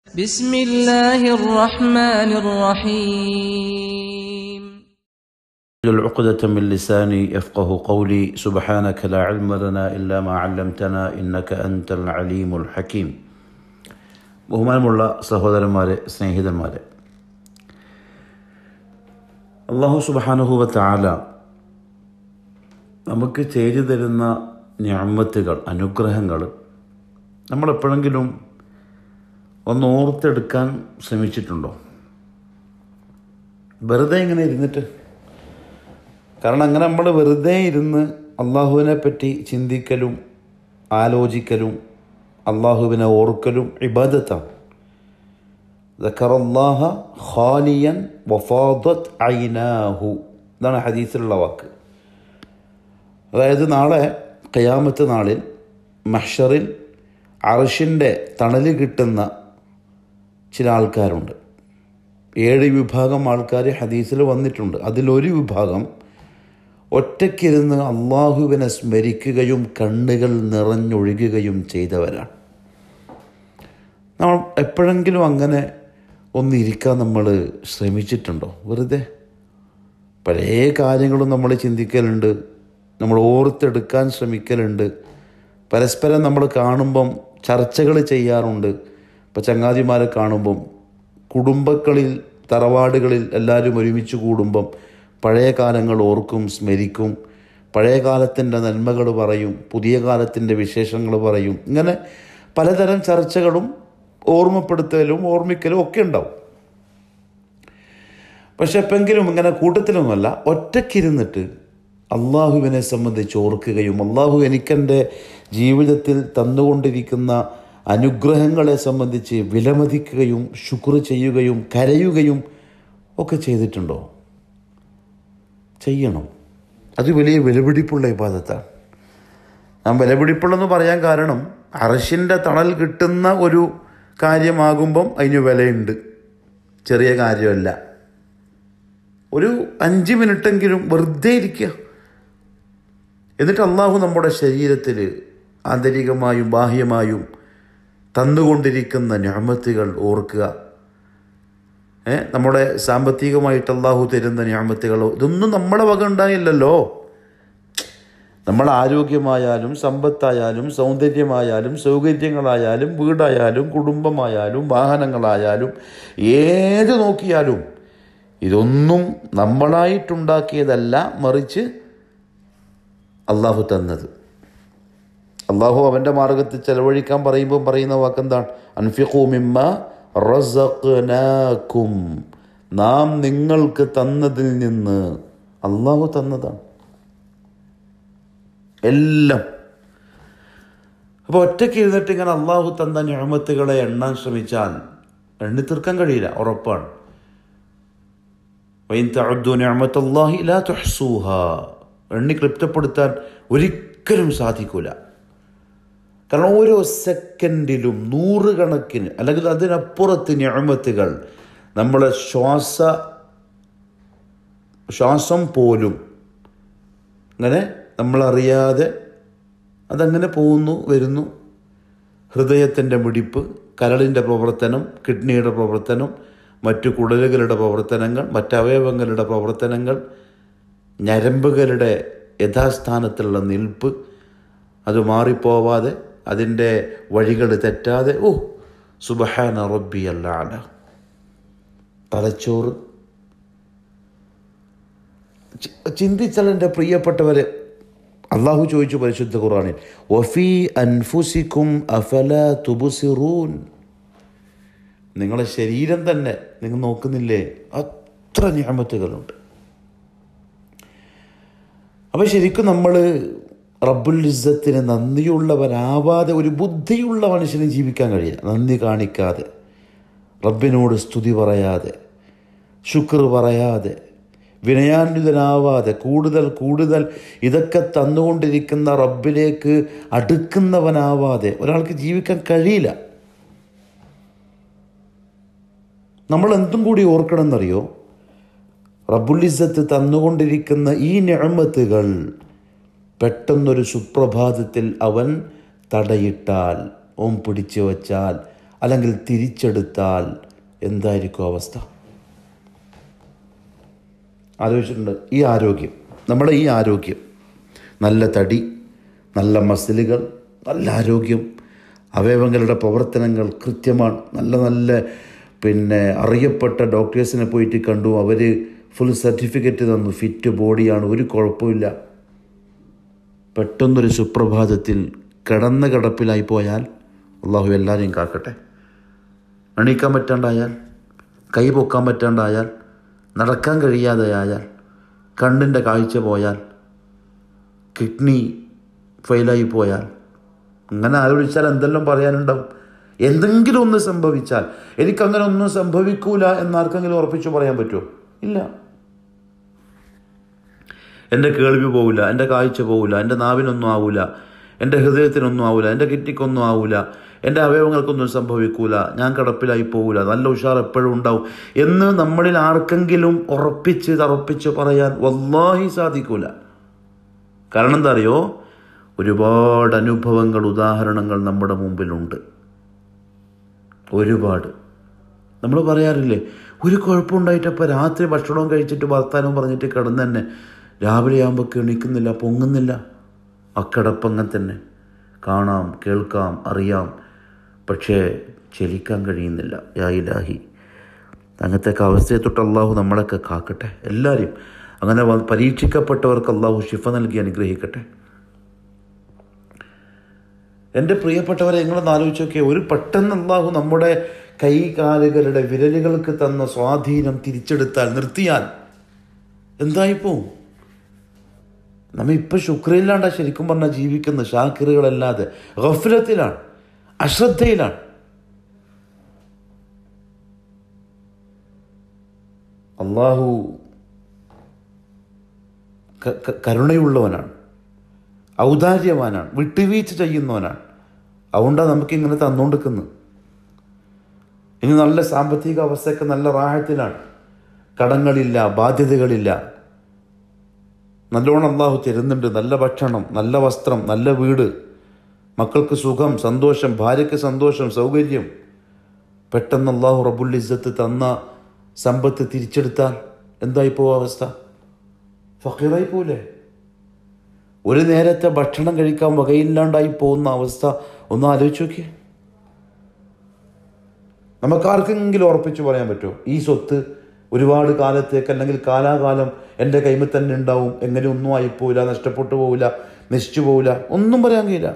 بسم الله الرحمن الرحيم احلل عقدة من لساني يفقه قولي سبحانك لا علم لنا إلا ما علمتنا إنك أنت العليم الحكيم ബഹുമാനമുള്ള സഹോദരന്മാരെ സ്നേഹിതന്മാരെ അള്ളാഹു സുബാനുഹുവ താല നമുക്ക് ചെയ്തു തരുന്ന ഞാമത്തുകൾ അനുഗ്രഹങ്ങൾ നമ്മളെപ്പോഴെങ്കിലും ഒന്ന് ഓർത്തെടുക്കാൻ ശ്രമിച്ചിട്ടുണ്ടോ വെറുതെ ഇങ്ങനെ ഇരുന്നിട്ട് കാരണം അങ്ങനെ നമ്മൾ വെറുതെ ഇരുന്ന് അള്ളാഹുവിനെ പറ്റി ചിന്തിക്കലും ആലോചിക്കലും അള്ളാഹുവിനെ ഓർക്കലും ഇബാദത്താണ് ദക്കറല്ലാഹ ഖാലിയൻ വഫാദത്ത് ഐനാഹു ഇതാണ് ഹദീസിലുള്ള വാക്ക് അതായത് നാളെ ഖയാമത്ത് നാളിൽ മഹ്ഷറിൽ അർഷിൻ്റെ തണല് കിട്ടുന്ന ചില ആൾക്കാരുണ്ട് ഏഴ് വിഭാഗം ആൾക്കാർ ഹദീസിൽ വന്നിട്ടുണ്ട് അതിലൊരു വിഭാഗം ഒറ്റയ്ക്കിരുന്ന് അള്ളാഹുവിനെ സ്മരിക്കുകയും കണ്ണുകൾ നിറഞ്ഞൊഴുകുകയും ചെയ്തവരാണ് നമ്മൾ എപ്പോഴെങ്കിലും അങ്ങനെ ഒന്നിരിക്കാൻ നമ്മൾ ശ്രമിച്ചിട്ടുണ്ടോ വെറുതെ പല കാര്യങ്ങളും നമ്മൾ ചിന്തിക്കലുണ്ട് നമ്മൾ ഓർത്തെടുക്കാൻ ശ്രമിക്കലുണ്ട് പരസ്പരം നമ്മൾ കാണുമ്പം ചർച്ചകൾ ചെയ്യാറുണ്ട് ഇപ്പോൾ ചങ്ങാതിമാരെ കാണുമ്പം കുടുംബക്കളിൽ തറവാടുകളിൽ എല്ലാവരും ഒരുമിച്ച് കൂടുമ്പം പഴയ കാലങ്ങൾ ഓർക്കും സ്മരിക്കും പഴയ കാലത്തിൻ്റെ നന്മകൾ പറയും പുതിയ കാലത്തിൻ്റെ വിശേഷങ്ങൾ പറയും ഇങ്ങനെ പലതരം ചർച്ചകളും ഓർമ്മപ്പെടുത്തലും ഓർമ്മിക്കലും ഒക്കെ ഉണ്ടാവും പക്ഷെ എപ്പെങ്കിലും ഇങ്ങനെ കൂട്ടത്തിലൊന്നുമല്ല ഒറ്റയ്ക്കിരുന്നിട്ട് അള്ളാഹുവിനെ സംബന്ധിച്ച് ഓർക്കുകയും അള്ളാഹു എനിക്കെൻ്റെ ജീവിതത്തിൽ തന്നുകൊണ്ടിരിക്കുന്ന അനുഗ്രഹങ്ങളെ സംബന്ധിച്ച് വിലമതിക്കുകയും ശുക്ർ ചെയ്യുകയും കരയുകയും ഒക്കെ ചെയ്തിട്ടുണ്ടോ ചെയ്യണം അത് വലിയ വിലപിടിപ്പുള്ള ഇബാദത്താണ് ഞാൻ വിലപിടിപ്പുള്ളെന്ന് പറയാൻ കാരണം അറശിൻ്റെ തണൽ കിട്ടുന്ന ഒരു കാര്യമാകുമ്പം അതിന് വിലയുണ്ട് ചെറിയ കാര്യമല്ല ഒരു അഞ്ച് മിനിറ്റെങ്കിലും വെറുതെ ഇരിക്കുക എന്നിട്ട് അള്ളാഹു നമ്മുടെ ശരീരത്തിൽ ആന്തരികമായും ബാഹ്യമായും തന്നുകൊണ്ടിരിക്കുന്ന ഞാമത്തുകൾ ഓർക്കുക ഏ നമ്മുടെ സാമ്പത്തികമായിട്ട് അള്ളാഹു തരുന്ന ഞാമത്തുകളോ ഇതൊന്നും നമ്മളെ വക ഉണ്ടായില്ലല്ലോ നമ്മൾ ആരോഗ്യമായാലും സമ്പത്തായാലും സൗന്ദര്യമായാലും സൗകര്യങ്ങളായാലും വീടായാലും കുടുംബമായാലും വാഹനങ്ങളായാലും ഏത് നോക്കിയാലും ഇതൊന്നും നമ്മളായിട്ടുണ്ടാക്കിയതല്ല മറിച്ച് അള്ളാഹു തന്നത് അള്ളാഹു അവൻ്റെ മാർഗത്തിൽ ചെലവഴിക്കാൻ പറയുമ്പോൾ പറയുന്ന വാക്കെന്താണ് അൻഫിഖു മിമ്മ റസഖ്നാക്കും നാം നിങ്ങൾക്ക് തന്നതിൽ നിന്ന് അള്ളാഹു തന്നതാണ് എല്ലാം അപ്പോൾ ഒറ്റയ്ക്ക് ഇരുന്നിട്ട് ഇങ്ങനെ അള്ളാഹു തന്ന ഞാമത്തുകളെ എണ്ണാൻ ശ്രമിച്ചാൽ എണ്ണി തീർക്കാൻ കഴിയില്ല ഉറപ്പാണ് വൈൻ തഅദ്ദു നിഅമത്തല്ലാഹി ലാ തുഹ്സൂഹ എണ്ണി ക്ലിപ്തപ്പെടുത്താൻ ഒരിക്കലും സാധിക്കൂല കാരണം ഓരോ സെക്കൻഡിലും നൂറുകണക്കിന് അല്ലെങ്കിൽ അതിനപ്പുറത്ത് ഞാമത്തുകൾ നമ്മളെ ശ്വാസ ശ്വാസം പോലും അങ്ങനെ നമ്മളറിയാതെ അതങ്ങനെ പോകുന്നു വരുന്നു ഹൃദയത്തിൻ്റെ മിടിപ്പ് കരളിൻ്റെ പ്രവർത്തനം കിഡ്നിയുടെ പ്രവർത്തനം മറ്റു കുടലുകളുടെ പ്രവർത്തനങ്ങൾ മറ്റവയവങ്ങളുടെ പ്രവർത്തനങ്ങൾ ഞരമ്പുകളുടെ യഥാസ്ഥാനത്തുള്ള നിൽപ്പ് അത് മാറിപ്പോവാതെ അതിൻ്റെ വഴികൾ തെറ്റാതെ ഓ സുബഹാന റബ്ബി അല്ലാല തലച്ചോറ് ചിന്തിച്ചാൽ എൻ്റെ പ്രിയപ്പെട്ടവരെ അള്ളാഹു ചോദിച്ചു പരിശുദ്ധ ഖുറാനിൽ വഫി അൻഫുസിക്കും അഫല തുബുസിറൂൻ നിങ്ങളെ ശരീരം തന്നെ നിങ്ങൾ നോക്കുന്നില്ലേ അത്ര ഞാമത്തുകളുണ്ട് അപ്പോൾ ശരിക്കും നമ്മൾ റബ്ബുൽ ഇസ്സത്തിന് നന്ദിയുള്ളവരാവാതെ ഒരു ബുദ്ധിയുള്ള മനുഷ്യന് ജീവിക്കാൻ കഴിയില്ല നന്ദി കാണിക്കാതെ റബ്ബിനോട് സ്തുതി പറയാതെ ശുക്ർ പറയാതെ വിനയാന്വിതനാവാതെ കൂടുതൽ കൂടുതൽ ഇതൊക്കെ തന്നുകൊണ്ടിരിക്കുന്ന റബ്ബിലേക്ക് അടുക്കുന്നവനാവാതെ ഒരാൾക്ക് ജീവിക്കാൻ കഴിയില്ല നമ്മൾ എന്തും കൂടി ഓർക്കണമെന്നറിയോ റബ്ബുലിസത്ത് തന്നുകൊണ്ടിരിക്കുന്ന ഈ ഞമത്തുകൾ പെട്ടെന്നൊരു സുപ്രഭാതത്തിൽ അവൻ തടയിട്ടാൽ ഓം പിടിച്ചു വച്ചാൽ അല്ലെങ്കിൽ തിരിച്ചെടുത്താൽ എന്തായിരിക്കും അവസ്ഥ ആലോചിച്ചിട്ടുണ്ട് ഈ ആരോഗ്യം നമ്മുടെ ഈ ആരോഗ്യം നല്ല തടി നല്ല മസിലുകൾ നല്ല ആരോഗ്യം അവയവങ്ങളുടെ പ്രവർത്തനങ്ങൾ കൃത്യമാണ് നല്ല നല്ല പിന്നെ അറിയപ്പെട്ട ഡോക്ടേഴ്സിനെ പോയിട്ട് കണ്ടു അവർ ഫുൾ സർട്ടിഫിക്കറ്റ് തന്നു ഫിറ്റ് ബോഡിയാണ് ഒരു കുഴപ്പമില്ല പെട്ടെന്നൊരു സുപ്രഭാതത്തിൽ കിടന്ന കിടപ്പിലായി പോയാൽ അള്ളാഹു എല്ലാവരെയും കാക്കട്ടെ എണീക്കാൻ പറ്റാണ്ടായാൽ കൈ പൊക്കാൻ പറ്റാണ്ടായാൽ നടക്കാൻ കഴിയാതെയായാൽ കണ്ണിൻ്റെ കാഴ്ച പോയാൽ കിഡ്നി ഫെയിലായി പോയാൽ അങ്ങനെ ആലോചിച്ചാൽ എന്തെല്ലാം പറയാനുണ്ടാവും എന്തെങ്കിലും ഒന്ന് സംഭവിച്ചാൽ എനിക്കങ്ങനെ ഒന്നും സംഭവിക്കൂല എന്നാർക്കെങ്കിലും ഉറപ്പിച്ചു പറയാൻ പറ്റുമോ ഇല്ല എൻ്റെ കേൾവി പോവില്ല എൻ്റെ കാഴ്ച പോവില്ല എൻ്റെ നാവിനൊന്നും ആവില്ല എൻ്റെ ഹൃദയത്തിനൊന്നും ആവില്ല എൻ്റെ കിഡ്നിക്കൊന്നും ആവില്ല എൻ്റെ അവയവങ്ങൾക്കൊന്നും സംഭവിക്കൂല ഞാൻ കിടപ്പിലായി പോവില്ല നല്ല ഉഷാർ എപ്പോഴും ഉണ്ടാവും എന്ന് നമ്മളിൽ ആർക്കെങ്കിലും ഉറപ്പിച്ച് തറപ്പിച്ച് പറയാൻ വല്ലാഹി സാധിക്കൂല കാരണം എന്താ അറിയോ ഒരുപാട് അനുഭവങ്ങൾ ഉദാഹരണങ്ങൾ നമ്മുടെ മുമ്പിലുണ്ട് ഒരുപാട് നമ്മൾ പറയാറില്ലേ ഒരു കുഴപ്പമുണ്ടായിട്ടപ്പോൾ രാത്രി ഭക്ഷണവും കഴിച്ചിട്ട് വർത്താനവും പറഞ്ഞിട്ട് കിടന്ന് തന്നെ രാവിലെ ആകുമ്പോൾ എണീക്കുന്നില്ല പൊങ്ങുന്നില്ല ആ കിടപ്പങ്ങനെ തന്നെ കാണാം കേൾക്കാം അറിയാം പക്ഷേ ചലിക്കാൻ കഴിയുന്നില്ല യാ ഇലാഹി അങ്ങനത്തെ അവസ്ഥയെ തൊട്ട് അള്ളാഹു നമ്മളൊക്കെ കാക്കട്ടെ എല്ലാവരും അങ്ങനെ വ- പരീക്ഷിക്കപ്പെട്ടവർക്ക് അള്ളാഹു ഷിഫ നൽകി അനുഗ്രഹിക്കട്ടെ എൻ്റെ പ്രിയപ്പെട്ടവരെ നിങ്ങളൊന്ന് ആലോചിച്ച് നോക്കിയേ ഒരു പെട്ടെന്ന് അള്ളാഹു നമ്മുടെ കൈകാലുകളുടെ വിരലുകൾക്ക് തന്ന സ്വാധീനം തിരിച്ചെടുത്താൽ നിർത്തിയാൽ എന്തായിപ്പോ നമ്മ ഇപ്പൊ ശുക്രയില്ലാണ്ടാ ശരിക്കും പറഞ്ഞാൽ ജീവിക്കുന്ന ഷാക്കിറുകളല്ലാതെ ഗഫലത്തിലാണ് അശ്രദ്ധയിലാണ് അള്ളാഹു ക- ക- കരുണയുള്ളവനാണ് ഔദാര്യവാനാണ് വിട്ടുവീഴ്ച ചെയ്യുന്നവനാണ് അതുകൊണ്ടാണ് നമുക്കിങ്ങനെ തന്നുകൊണ്ടിരിക്കുന്നത് ഇനി നല്ല സാമ്പത്തിക അവസ്ഥയൊക്കെ നല്ല റാഹത്തിലാണ് കടങ്ങളില്ല ബാധ്യതകളില്ല നല്ലോണം അള്ളാഹു തരുന്നുണ്ട് നല്ല ഭക്ഷണം നല്ല വസ്ത്രം നല്ല വീട് മക്കൾക്ക് സുഖം സന്തോഷം ഭാര്യയ്ക്ക് സന്തോഷം സൗകര്യം പെട്ടെന്ന് അള്ളാഹു റബുൽ ഇസ്സത്ത് തന്ന സമ്പത്ത് തിരിച്ചെടുത്താൽ എന്തായി പോവും അവസ്ഥ ഫക്കീറായി പോലെ ഒരു നേരത്തെ ഭക്ഷണം കഴിക്കാൻ വകയില്ലാണ്ടായി പോകുന്ന അവസ്ഥ ഒന്ന് ആലോചിച്ച് നോക്കിയേ നമുക്ക് ആർക്കെങ്കിലും ഉറപ്പിച്ചു പറയാൻ പറ്റുമോ ഈ സ്വത്ത് ഒരുപാട് കാലത്തേക്ക് അല്ലെങ്കിൽ കാലാകാലം എൻ്റെ കൈമിൽ തന്നെ ഉണ്ടാവും എങ്ങനെ ഒന്നും ആയിപ്പോവില്ല നഷ്ടപ്പെട്ടു പോവില്ല നശിച്ചു പോവില്ല ഒന്നും പറയാൻ കഴിയില്ല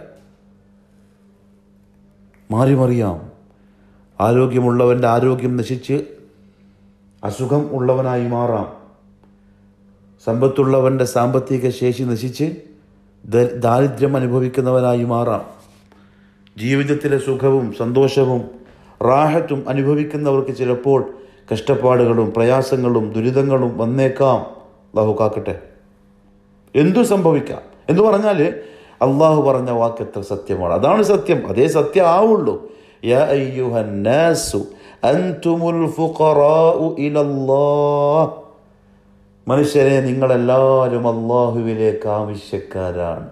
മാറി മറിയാം ആരോഗ്യമുള്ളവൻ്റെ ആരോഗ്യം നശിച്ച് അസുഖം ഉള്ളവനായി മാറാം സമ്പത്തുള്ളവൻ്റെ സാമ്പത്തിക ശേഷി നശിച്ച് ദ- ദാരിദ്ര്യം അനുഭവിക്കുന്നവനായി മാറാം ജീവിതത്തിലെ സുഖവും സന്തോഷവും റാഹത്തും അനുഭവിക്കുന്നവർക്ക് ചിലപ്പോൾ കഷ്ടപ്പാടുകളും പ്രയാസങ്ങളും ദുരിതങ്ങളും വന്നേക്കാം അള്ളാഹു കാക്കട്ടെ എന്തു സംഭവിക്കാം എന്ന് പറഞ്ഞാൽ അള്ളാഹു പറഞ്ഞ വാക്ക് എത്ര സത്യമാണ് അതാണ് സത്യം അതേ സത്യം ആവുള്ളൂ യാ അയ്യുഹന്നാസു അൻതുമുൽ ഫുഖറാഉ ഇലല്ലാഹ് മനുഷ്യരെ നിങ്ങളെല്ലാവരും അള്ളാഹുവിലേക്ക് ആവശ്യക്കാരാണ്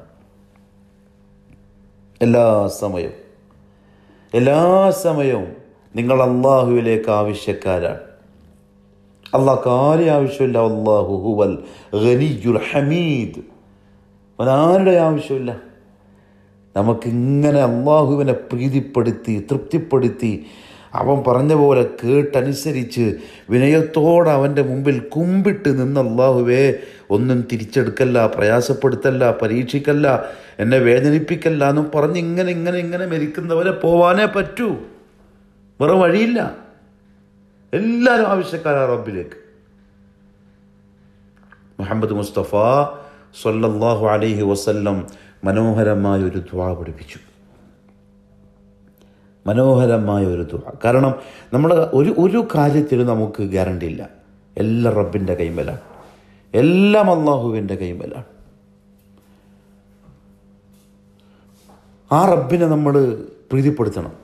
എല്ലാ സമയവും എല്ലാ സമയവും നിങ്ങൾ അള്ളാഹുവിലേക്ക് ആവശ്യക്കാരാണ് അള്ളാഹ് കാര്യം ആവശ്യമില്ല അള്ളാഹു ഹുവൽ ഖനിയുൽ ഹമീദ് അവനാരുടെ ആവശ്യമില്ല നമുക്കിങ്ങനെ അള്ളാഹുവിനെ പ്രീതിപ്പെടുത്തി തൃപ്തിപ്പെടുത്തി അവൻ പറഞ്ഞ പോലെ കേട്ടനുസരിച്ച് വിനയത്തോടെ അവൻ്റെ മുമ്പിൽ കുമ്പിട്ട് നിന്ന് അള്ളാഹുവേ ഒന്നും തിരിച്ചെടുക്കല്ല പ്രയാസപ്പെടുത്തല്ല പരീക്ഷിക്കല്ല എന്നെ വേദനിപ്പിക്കല്ല എന്നും പറഞ്ഞ് ഇങ്ങനെ ഇങ്ങനെ ഇങ്ങനെ മരിക്കുന്നവരെ പോവാനേ പറ്റൂ വേറെ വഴിയില്ല എല്ലാവരും ആവശ്യക്കാരാ റബ്ബിലേക്ക് മുഹമ്മദ് മുസ്തഫ സല്ലല്ലാഹു അലൈഹി വസല്ലം മനോഹരമായ ഒരു ദ്വാ പഠിപ്പിച്ചു മനോഹരമായ ഒരു ദ്വാ കാരണം നമ്മൾ ഒരു ഒരു കാര്യത്തിലും നമുക്ക് ഗ്യാരണ്ടി ഇല്ല എല്ലാം റബ്ബിൻ്റെ കൈമലാണ് എല്ലാം അള്ളാഹുവിൻ്റെ കൈമലാണ് ആ റബ്ബിനെ നമ്മൾ പ്രീതിപ്പെടുത്തണം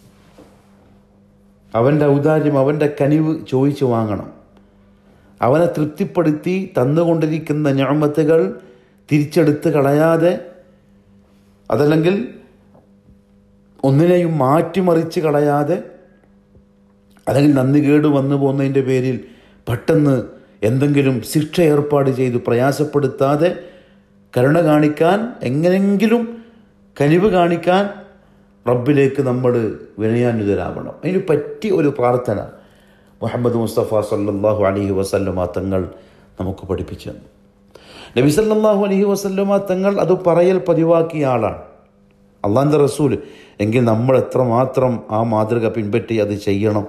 അവൻ്റെ ഔദാര്യം അവൻ്റെ കനിവ് ചോദിച്ചു വാങ്ങണം അവനെ തൃപ്തിപ്പെടുത്തി തന്നുകൊണ്ടിരിക്കുന്ന ഞാമത്തുകൾ തിരിച്ചെടുത്ത് കളയാതെ അതല്ലെങ്കിൽ ഒന്നിനെയും മാറ്റിമറിച്ച് കളയാതെ അല്ലെങ്കിൽ നന്ദി കേട് വന്നു പോകുന്നതിൻ്റെ പേരിൽ പെട്ടെന്ന് എന്തെങ്കിലും ശിക്ഷ ഏർപ്പാട് ചെയ്ത് പ്രയാസപ്പെടുത്താതെ കരുണ കാണിക്കാൻ എങ്ങനെങ്കിലും കനിവ് കാണിക്കാൻ റബ്ബിലേക്ക് നമ്മൾ വിനയാന്വിതരാവണം അതിന് പറ്റിയ ഒരു പ്രാർത്ഥന മുഹമ്മദ് മുസ്തഫ സല്ലാഹു അലഹി വസല്ലമ തങ്ങൾ നമുക്ക് പഠിപ്പിച്ചു തന്നു നബി സല്ലാഹു അലഹി വസല്ലമ തങ്ങൾ അത് പറയൽ പതിവാക്കിയ ആളാണ് അള്ളാൻ്റെ റസൂൽ എങ്കിൽ നമ്മൾ എത്രമാത്രം ആ മാതൃക പിൻപറ്റി അത് ചെയ്യണം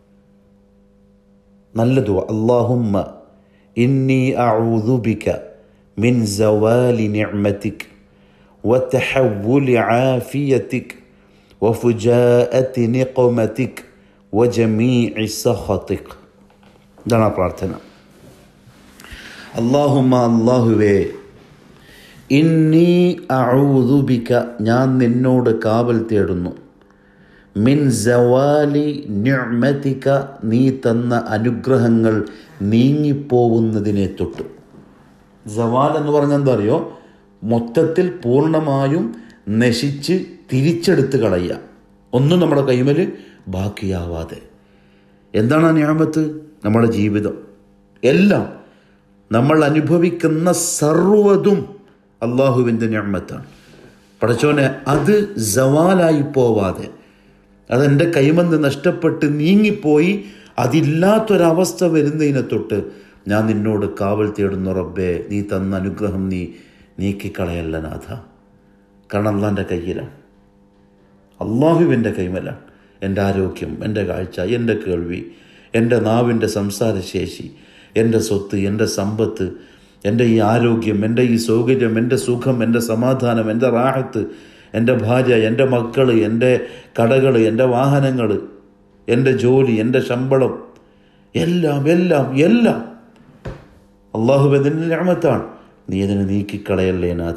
നല്ല ദുവ അള്ളാഹുമ്മ ഇന്നി അഊദുബിക മിൻ സവാലി നിഅ്മതിക് وتحول عافيتك وفجاءة نقمتك وجميع سخطك ഇതാണ് ആ പ്രാർത്ഥന അള്ളാഹുമ്മ അള്ളാഹുവേ ഇന്നി അഊദുബിക ഞാൻ നിന്നോട് കാവൽ തേടുന്നു മിൻ സവാലി നിഅ്മതിക നീ തന്ന അനുഗ്രഹങ്ങൾ നീങ്ങിപ്പോവുന്നതിനെ തൊട്ട് സവാൽ എന്ന് പറഞ്ഞാൽ എന്താ അറിയോ മൊത്തത്തിൽ പൂർണ്ണമായും നശിച്ച് തിരിച്ചെടുത്ത് കളയുക ഒന്നും നമ്മുടെ കൈമൽ ബാക്കിയാവാതെ എന്താണ് ആ ഞാമത്ത് നമ്മുടെ ജീവിതം എല്ലാം നമ്മൾ അനുഭവിക്കുന്ന സർവതും അള്ളാഹുവിൻ്റെ ഞാമത്താണ് പടച്ചോനെ അത് സവാലായി പോവാതെ അതെൻ്റെ കൈമന്ന് നഷ്ടപ്പെട്ട് നീങ്ങിപ്പോയി അതില്ലാത്തൊരവസ്ഥ വരുന്നതിനെ തൊട്ട് ഞാൻ നിന്നോട് കാവൽ തേടുന്നു റബ്ബേ നീ തന്ന അനുഗ്രഹം നീ നീക്കിക്കളയല്ല നാഥ കാരണം അള്ളാൻ്റെ കയ്യിലാണ് അള്ളാഹുവിൻ്റെ കൈമലാണ് എൻ്റെ ആരോഗ്യം എൻ്റെ കാഴ്ച എൻ്റെ കേൾവി എൻ്റെ നാവിൻ്റെ സംസാരശേഷി എൻ്റെ സ്വത്ത് എൻ്റെ സമ്പത്ത് എൻ്റെ ഈ ആരോഗ്യം എൻ്റെ ഈ സൗകര്യം എൻ്റെ സുഖം എൻ്റെ സമാധാനം എൻ്റെ റാഹത്ത് എൻ്റെ ഭാര്യ എൻ്റെ മക്കൾ എൻ്റെ കടകൾ എൻ്റെ വാഹനങ്ങൾ എൻ്റെ ജോലി എൻ്റെ ശമ്പളം എല്ലാം എല്ലാം എല്ലാം അള്ളാഹു അതിൻ്റെ ഞാമത്താണ് നീ അതിനെ നീക്കിക്കളയല്ലേ നാഥ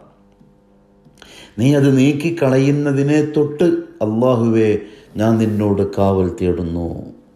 നീ അത് നീക്കിക്കളയുന്നതിനെ തൊട്ട് അള്ളാഹുവെ ഞാൻ നിന്നോട് കാവൽ തേടുന്നു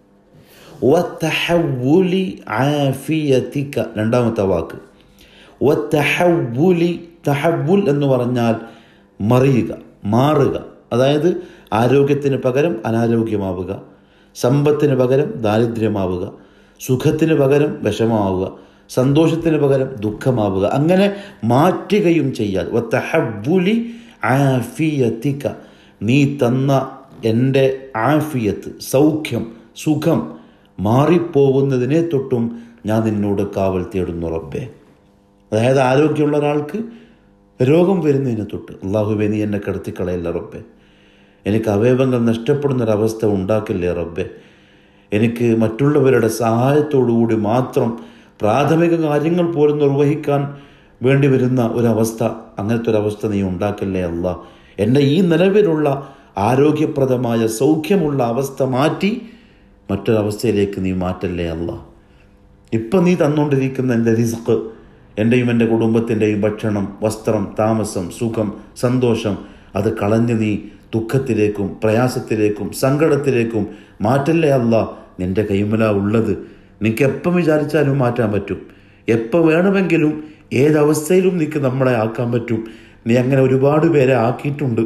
വത്തഹവുലി ആഫിയത്തിക്ക രണ്ടാമത്തെ വാക്ക് വത്തഹവുലി തഹവുൽ എന്ന് പറഞ്ഞാൽ മറിയുക മാറുക അതായത് ആരോഗ്യത്തിന് പകരം അനാരോഗ്യമാവുക സമ്പത്തിന് പകരം ദാരിദ്ര്യമാവുക സുഖത്തിന് പകരം വിഷമാവുക സന്തോഷത്തിന് പകരം ദുഃഖമാവുക അങ്ങനെ മാറ്റുകയും ചെയ്യാൽ വത്തഹവുലി ആഫിയത്തിക്ക നീ തന്ന എൻ്റെ ആഫിയത്ത് സൗഖ്യം സുഖം മാറിപ്പോകുന്നതിനെ തൊട്ടും ഞാൻ നിന്നോട് കാവൽ തേടുന്നു റബ്ബേ അതായത് ആരോഗ്യമുള്ള ഒരാൾക്ക് രോഗം വരുന്നതിനെ തൊട്ട് അള്ളാഹുബെ നീ എന്നെ കിടത്തിക്കളയല്ല റബ്ബേ എനിക്ക് അവയവങ്ങൾ നഷ്ടപ്പെടുന്നൊരവസ്ഥ ഉണ്ടാക്കില്ലേ റബ്ബെ എനിക്ക് മറ്റുള്ളവരുടെ സഹായത്തോടുകൂടി മാത്രം പ്രാഥമിക കാര്യങ്ങൾ പോലും നിർവഹിക്കാൻ വേണ്ടി വരുന്ന ഒരവസ്ഥ അങ്ങനത്തെ ഒരവസ്ഥ നീ ഉണ്ടാക്കില്ലേ അല്ല എൻ്റെ ഈ നിലവിലുള്ള ആരോഗ്യപ്രദമായ സൗഖ്യമുള്ള അവസ്ഥ മാറ്റി മറ്റൊരവസ്ഥയിലേക്ക് നീ മാറ്റല്ലേ അല്ല ഇപ്പം നീ തന്നുകൊണ്ടിരിക്കുന്ന എൻ്റെ റിസ്ക് എൻ്റെയും എൻ്റെ കുടുംബത്തിൻ്റെയും ഭക്ഷണം വസ്ത്രം താമസം സുഖം സന്തോഷം അത് കളഞ്ഞ് നീ ദുഃഖത്തിലേക്കും പ്രയാസത്തിലേക്കും സങ്കടത്തിലേക്കും മാറ്റല്ലേ അല്ല നിൻ്റെ കൈമല ഉള്ളത് നിനക്ക് എപ്പം വിചാരിച്ചാലും മാറ്റാൻ പറ്റും എപ്പോൾ വേണമെങ്കിലും ഏതവസ്ഥയിലും നിനക്ക് നമ്മളെ ആക്കാൻ പറ്റും നീ അങ്ങനെ ഒരുപാട് പേരെ ആക്കിയിട്ടുണ്ട്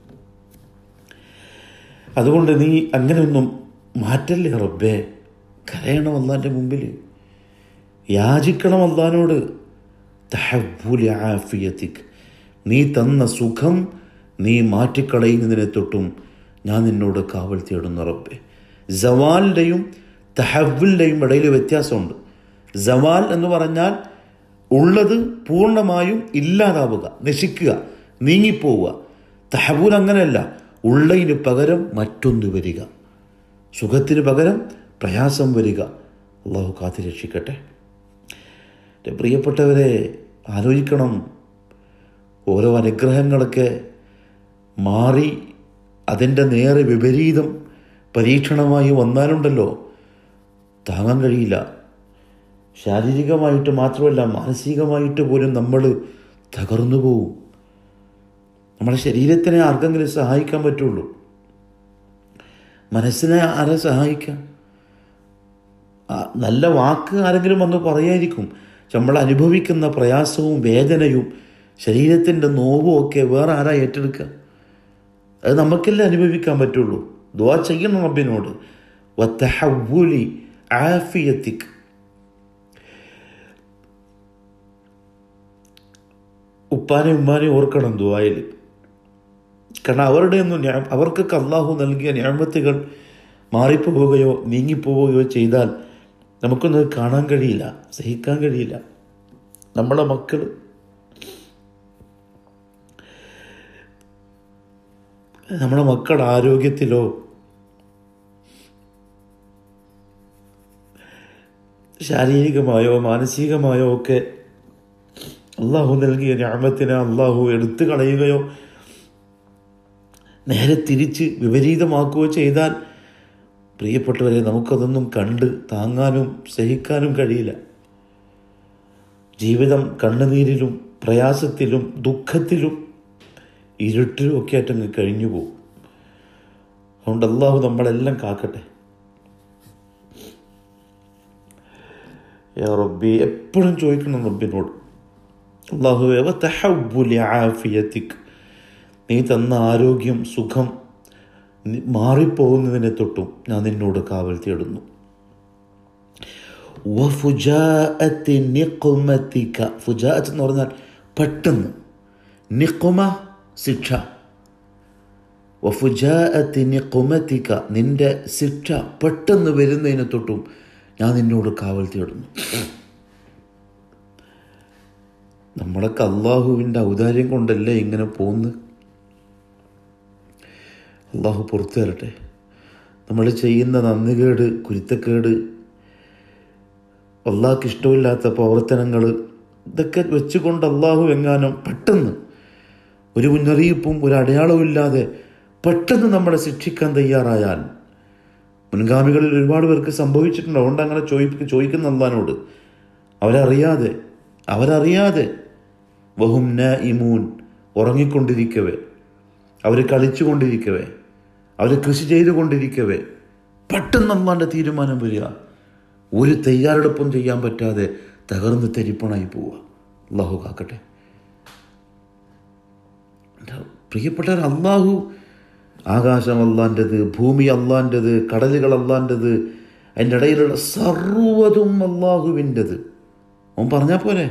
അതുകൊണ്ട് നീ അങ്ങനെയൊന്നും മാറ്റല്ലേ റബ്ബേ കരയണം അള്ളാൻ്റെ മുമ്പിൽ യാചിക്കണം അള്ളഹാനോട് തഹബുലി ആഫിയത്തിക് നീ തന്ന സുഖം നീ മാറ്റിക്കളയുന്നതിനെ തൊട്ടും ഞാൻ നിന്നോട് കാവൽ തേടുന്നു റബ്ബെ ജവാലിൻ്റെയും തഹവുലിൻ്റെയും ഇടയിൽ വ്യത്യാസമുണ്ട് ജവാൽ എന്ന് പറഞ്ഞാൽ ഉള്ളത് പൂർണ്ണമായും ഇല്ലാതാവുക നശിക്കുക നീങ്ങിപ്പോവുക തഹബൂൽ അങ്ങനെയല്ല ഉള്ളതിന് പകരം മറ്റൊന്ന് വരിക സുഖത്തിന് പകരം പ്രയാസം വരിക അള്ളാഹു കാത്തി രക്ഷിക്കട്ടെ എൻ്റെ പ്രിയപ്പെട്ടവരെ ആലോചിക്കണം ഓരോ അനുഗ്രഹങ്ങളൊക്കെ മാറി അതിൻ്റെ നേരെ വിപരീതം പരീക്ഷണമായി വന്നാലുണ്ടല്ലോ താങ്ങാൻ കഴിയില്ല ശാരീരികമായിട്ട് മാത്രമല്ല മാനസികമായിട്ട് പോലും നമ്മൾ തകർന്നു പോവും നമ്മുടെ ശരീരത്തിനെ ആർക്കെങ്കിലും സഹായിക്കാൻ പറ്റുള്ളൂ മനസ്സിനെ ആരെ സഹായിക്കാം ആ, നല്ല വാക്ക് ആരെങ്കിലും വന്ന് പറയായിരിക്കും പക്ഷെ നമ്മൾ അനുഭവിക്കുന്ന പ്രയാസവും വേദനയും ശരീരത്തിൻ്റെ നോവും ഒക്കെ വേറെ ആരാ ഏറ്റെടുക്കുക അത് നമുക്കല്ലേ അനുഭവിക്കാൻ പറ്റുള്ളൂ ദുവാ ചെയ്യണം റബ്ബിനോട് വത്തഹവ്വുലി ആഫിയത്തിക്ക് ഉപ്പാനെയും ഉമ്മാനെയും ഓർക്കണം ദുവായിൽ കാരണം അവരുടെ ഒന്നും ഞാ- അവർക്കൊക്കെ അള്ളാഹു നൽകിയ ഞാമത്തുകൾ മാറിപ്പോവുകയോ നീങ്ങിപ്പോവുകയോ ചെയ്താൽ നമുക്കൊന്നും അത് കാണാൻ കഴിയില്ല സഹിക്കാൻ കഴിയില്ല നമ്മളെ മക്കൾ നമ്മുടെ മക്കളുടെ ആരോഗ്യത്തിലോ ശാരീരികമായോ മാനസികമായോ ഒക്കെ അള്ളാഹു നൽകിയ ഞാമത്തിനെ അള്ളാഹു എടുത്തു കളയുകയോ നേരെ തിരിച്ച് വിപരീതമാക്കുകയോ ചെയ്താൽ പ്രിയപ്പെട്ടവരെ നമുക്കതൊന്നും കണ്ട് താങ്ങാനും സഹിക്കാനും കഴിയില്ല ജീവിതം കണ്ണുനീരിലും പ്രയാസത്തിലും ദുഃഖത്തിലും ഇരുട്ടിലും ഒക്കെ ആയിട്ടങ്ങ് കഴിഞ്ഞു പോകും അതുകൊണ്ട് അള്ളാഹു നമ്മളെല്ലാം കാക്കട്ടെ യാ റബ്ബി എപ്പോഴും ചോദിക്കണം റബ്ബിനോട് അള്ളാഹുവേ വതഹവ്വുലി ആഫിയത്തിക്ക് നീ തന്ന ആരോഗ്യം സുഖം നി- മാറിപ്പോകുന്നതിനെ തൊട്ടും ഞാൻ നിന്നോട് കാവൽ തേടുന്നു വഫുജാഅത്തി നിഖ്മതിക ഫുജാഅത്ത് എന്ന് പറഞ്ഞാൽ പെട്ടെന്ന് നിഖ്മ ശിക്ഷ വഫുജാഅത്തി നിഖ്മതിക നിന്റെ ശിക്ഷ പെട്ടെന്ന് വരുന്നതിനെ തൊട്ടും ഞാൻ നിന്നോട് കാവൽ തേടുന്നു നമ്മളൊക്കെ അള്ളാഹുവിൻ്റെ ഔദാര്യം കൊണ്ടല്ലേ ഇങ്ങനെ പോകുന്നത് അള്ളാഹു പുറത്തു തരട്ടെ നമ്മൾ ചെയ്യുന്ന നന്ദികേട് കുരുത്തക്കേട് അള്ളാഹ്ക്ക് ഇഷ്ടമില്ലാത്ത പ്രവർത്തനങ്ങൾ ഇതൊക്കെ വെച്ചുകൊണ്ട് അള്ളാഹു എങ്ങാനും പെട്ടെന്ന് ഒരു മുന്നറിയിപ്പും ഒരു അടയാളവും ഇല്ലാതെ പെട്ടെന്ന് നമ്മളെ ശിക്ഷിക്കാൻ തയ്യാറായാൽ മുൻഗാമികളിൽ ഒരുപാട് പേർക്ക് സംഭവിച്ചിട്ടുണ്ട് അതുകൊണ്ട് അങ്ങനെ ചോദിപ്പി ചോദിക്കുന്ന അള്ളഹാനോട് അവരറിയാതെ അവരറിയാതെ വഹും ന ഇമൂൻ ഉറങ്ങിക്കൊണ്ടിരിക്കവേ അവർ കളിച്ചുകൊണ്ടിരിക്കവേ അവർ കൃഷി ചെയ്തുകൊണ്ടിരിക്കവേ പെട്ടെന്ന് അള്ളാൻ്റെ തീരുമാനം വരിക ഒരു തയ്യാറെടുപ്പും ചെയ്യാൻ പറ്റാതെ തകർന്ന് തെരിപ്പണായി പോവുക അള്ളാഹു കാക്കട്ടെ എൻ്റെ പ്രിയപ്പെട്ടവർ അള്ളാഹു ആകാശം അള്ളാൻ്റെത് ഭൂമി അള്ളാൻ്റെത് കടലുകൾ അള്ളാൻ്റെത് അതിൻ്റെ ഇടയിലുള്ള സർവ്വതും അള്ളാഹുവിൻ്റെത് അവൻ പറഞ്ഞാൽ പോരെ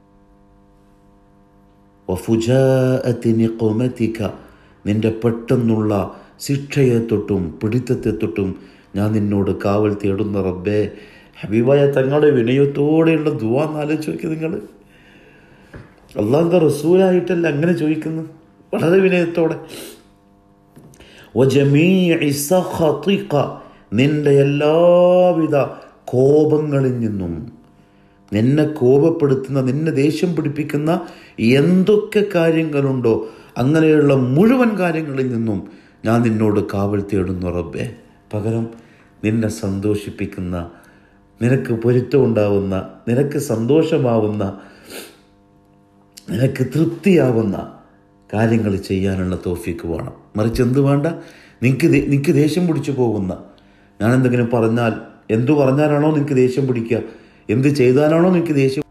വഫുജാഅത്തി നിഖ്മതിക നിന്റെ പെട്ടെന്നുള്ള ശിക്ഷയെ തൊട്ടും പിടിത്തത്തെ തൊട്ടും ഞാൻ നിന്നോട് കാവൽ തേടുന്ന റബ്ബേ ഹബീബായ തങ്ങളുടെ വിനയത്തോടെയുള്ള ദുവാ എന്നാലോചിച്ച് നോക്കി നിങ്ങൾ അള്ളാഹുന്റെ റസൂലായിട്ടല്ല അങ്ങനെ ചോദിക്കുന്നു വളരെ വിനയത്തോടെ വജമീഇ സഖതിക നിന്റെ എല്ലാവിധ കോപങ്ങളിൽ നിന്നും നിന്നെ കോപപ്പെടുത്തുന്ന നിന്നെ ദേഷ്യം പിടിപ്പിക്കുന്ന എന്തൊക്കെ കാര്യങ്ങളുണ്ടോ അങ്ങനെയുള്ള മുഴുവൻ കാര്യങ്ങളിൽ നിന്നും ഞാൻ നിന്നോട് കാവൽ തേടുന്നു റബ്ബേ പകരം നിന്നെ സന്തോഷിപ്പിക്കുന്ന നിനക്ക് പൊരുത്തമുണ്ടാവുന്ന നിനക്ക് സന്തോഷമാവുന്ന നിനക്ക് തൃപ്തിയാവുന്ന കാര്യങ്ങൾ ചെയ്യാനുള്ള തോഫിക്ക് വേണം മറിച്ച് എന്ത് വേണ്ട നിനക്ക് ദേ- നിനക്ക് ദേഷ്യം പിടിച്ചു പോകുന്ന ഞാൻ എന്തെങ്കിലും പറഞ്ഞാൽ എന്തു പറഞ്ഞാലാണോ നിനക്ക് ദേഷ്യം പിടിക്കുക എന്ത് ചെയ്താലാണോ നിനക്ക് ദേഷ്യം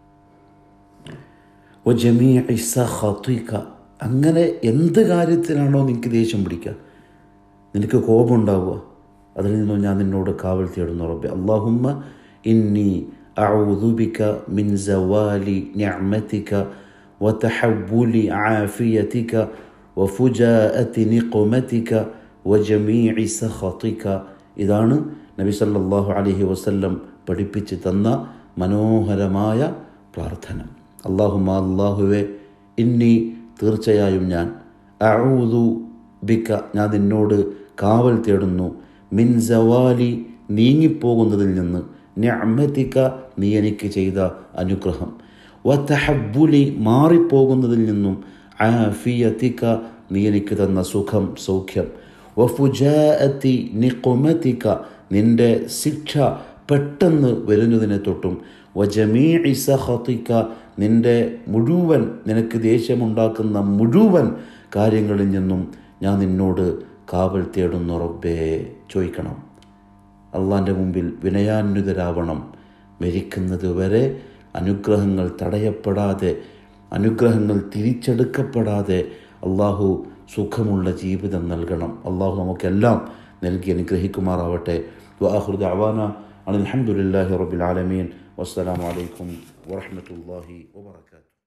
വജമീഇ സഖതിക. അങ്ങനെ എന്ത് കാര്യത്തിലാണോ നിനക്ക് ദേഷ്യം പിടിക്കുക നിനക്ക് കോപം ഉണ്ടാവുക അതിൽ നിന്നും ഞാൻ നിന്നോട് കാവൽ തേടുന്നു റബ്ബെ അള്ളാഹുമ്മ ഇന്നി അഊദുബിക മിൻ സവാലി നിഅമതിക وتحول عافيتك وفجاءة نقمتك وجميع سخطك ഇതാണ് നബി സല്ലല്ലാഹു അലൈഹി വസല്ലം പഠിപ്പിച്ച് തന്ന മനോഹരമായ പ്രാർത്ഥന അള്ളാഹുമ അള്ളാഹുവെ ഇന്നി തീർച്ചയായും ഞാൻ അഊദു ബിക്ക ഞാൻ നിന്നോട് കാവൽ തേടുന്നു മിൻ സവാലി നീങ്ങിപ്പോകുന്നതിൽ നിന്ന് ഞമ്മത്തിക്ക നീ എനിക്ക് ചെയ്ത അനുഗ്രഹം വത്തഹബുലി മാറിപ്പോകുന്നതിൽ നിന്നും ആഫിയത്തിക്ക നീ എനിക്ക് തന്ന സുഖം സൗഖ്യം വഫുജാഅത്തി നിഖുമത്തിക്ക നിന്റെ ശിക്ഷ പെട്ടെന്ന് വരുന്നതിനെ തൊട്ടും വജമീഇ സഖതിക നിന്റെ മുഴുവൻ നിനക്ക് ദേഷ്യമുണ്ടാക്കുന്ന മുഴുവൻ കാര്യങ്ങളിൽ നിന്നും ഞാൻ നിന്നോട് കാവൽ തേടുന്നു റബ്ബേ ചോദിക്കണം അള്ളാൻ്റെ മുമ്പിൽ വിനയാന്വിതരാവണം മരിക്കുന്നത് വരെ അനുഗ്രഹങ്ങൾ തടയപ്പെടാതെ അനുഗ്രഹങ്ങൾ തിരിച്ചെടുക്കപ്പെടാതെ അള്ളാഹു സുഖമുള്ള ജീവിതം നൽകണം അള്ളാഹു നമുക്കെല്ലാം നൽകി അനുഗ്രഹിക്കുമാറാവട്ടെ വാഹൃദ അവാന അലഹമുല്ലാഹി റബിൽ ആലമീൻ വസ്സലാമലൈക്കും വറഹമത്തല്ലാഹി വാബർക്കാത്തു